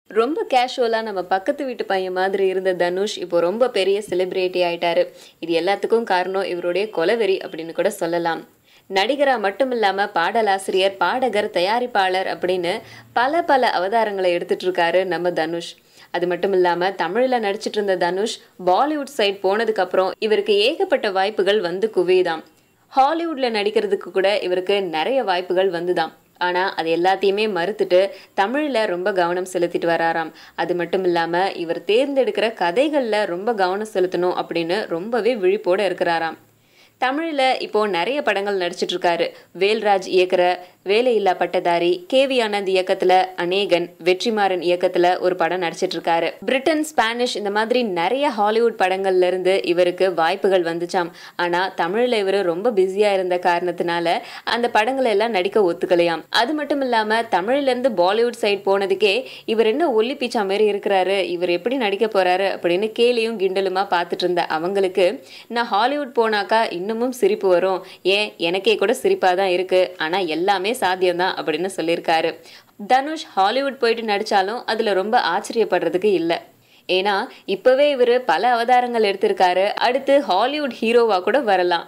ரொம்ப கேஷுவலாக நம்ம பக்கத்து வீட்டு பையன் மாதிரி இருந்த தனுஷ் இப்போ ரொம்ப பெரிய செலிப்ரிட்டி ஆயிட்டாரு இது எல்லாத்துக்கும் காரணம் இவருடைய கொலவெறி அப்படின்னு கூட சொல்லலாம் நடிகரா மட்டும் இல்லாம பாடலாசிரியர் பாடகர் தயாரிப்பாளர் அப்படின்னு பல பல அவதாரங்களை எடுத்துட்டு இருக்காரு நம்ம தனுஷ் அது மட்டும் இல்லாம தமிழ்ல நடிச்சிட்டு இருந்த தனுஷ் பாலிவுட் சைட் போனதுக்கு அப்புறம் இவருக்கு ஏகப்பட்ட வாய்ப்புகள் வந்து குவியுதாம் ஹாலிவுட்ல நடிக்கிறதுக்கு கூட இவருக்கு நிறைய வாய்ப்புகள் வந்துதாம் ஆனா அது எல்லாத்தையுமே மறுத்துட்டு தமிழ்ல ரொம்ப கவனம் செலுத்திட்டு வராராம் அது மட்டும் இல்லாம இவர் தேர்ந்தெடுக்கிற கதைகள்ல ரொம்ப கவனம் செலுத்தணும் அப்படின்னு ரொம்பவே விழிப்போட இருக்கிறாராம் தமிழில் இப்போ நிறைய படங்கள் நடிச்சிட்டு இருக்காரு வேல்ராஜ் இயக்குற வேலையில்லா பட்டதாரி கேவி ஆனந்த் இயக்கத்துல அநேகன் வெற்றிமாறன் இயக்கத்துல ஒரு படம் நடிச்சிட்டு இருக்காரு பிரிட்டன் ஸ்பானிஷ் இந்த மாதிரி நிறைய ஹாலிவுட் படங்கள்ல இருந்து இவருக்கு வாய்ப்புகள் வந்துச்சாம் ஆனா தமிழ்ல இவர் ரொம்ப பிஸியா இருந்த காரணத்தினால அந்த படங்களை எல்லாம் நடிக்க ஒத்துக்கலையாம் அது மட்டும் இல்லாம தமிழ்ல இருந்து பாலிவுட் சைட் போனதுக்கே இவர் என்ன ஒல்லி பீச்சா மாதிரி இருக்கிறாரு இவர் எப்படி நடிக்க போறாரு அப்படின்னு கேலியும் கிண்டலுமா பார்த்துட்டு இருந்த அவங்களுக்கு நான் ஹாலிவுட் போனாக்கா இன்னமும் சிரிப்பு வரும் ஏன் எனக்கே கூட சிரிப்பாக தான் இருக்கு ஆனால் எல்லாமே சாத்தியம்தான் அப்படின்னு சொல்லியிருக்காரு தனுஷ் ஹாலிவுட் போயிட்டு நடிச்சாலும் அதில் ரொம்ப ஆச்சரியப்படுறதுக்கு இல்லை ஏன்னா இப்போவே இவர் பல அவதாரங்கள் எடுத்திருக்காரு அடுத்து ஹாலிவுட் ஹீரோவாக கூட வரலாம்